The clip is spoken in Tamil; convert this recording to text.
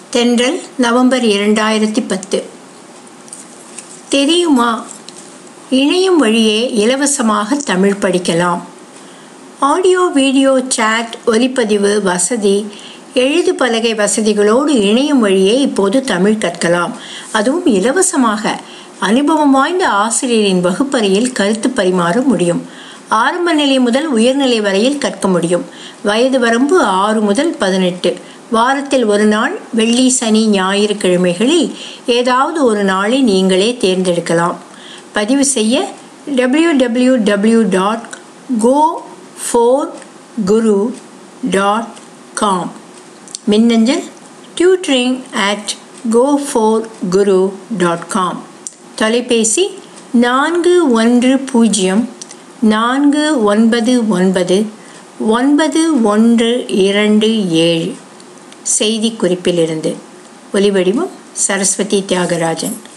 தென்றல் நவம்பர் இரண்டாயிரத்தி பத்து தெரியுமா இணையம் வழியே இலவசமாக தமிழ் படிக்கலாம் ஆடியோ வீடியோ சேட் ஒலிப்பதிவு வசதி எழுது பலகை வசதிகளோடு இணையம் வழியே இப்போது தமிழ் கற்கலாம் அதுவும் இலவசமாக அனுபவம் வாய்ந்த ஆசிரியரின் வகுப்பறையில் கருத்து பரிமாற முடியும் ஆரம்ப நிலை முதல் உயர்நிலை வரையில் கற்க முடியும் வயது வரம்பு ஆறு முதல் பதினெட்டு வாரத்தில் ஒரு நாள் வெள்ளி சனி ஞாயிறு கிழமைகளில் ஏதாவது ஒரு நாளை நீங்களே தேர்ந்தெடுக்கலாம் பதிவு செய்ய W W W dot go four guru dot com மின்னஞ்சல் tutoring at go four guru dot com தொலைபேசி நான்கு ஒன்று பூஜ்ஜியம் நான்கு ஒன்பது ஒன்பது ஒன்பது ஒன்று இரண்டு ஏழு செய்தி குறிப்பிலிருந்து ஒலிவடிவம் சரஸ்வதி தியாகராஜன்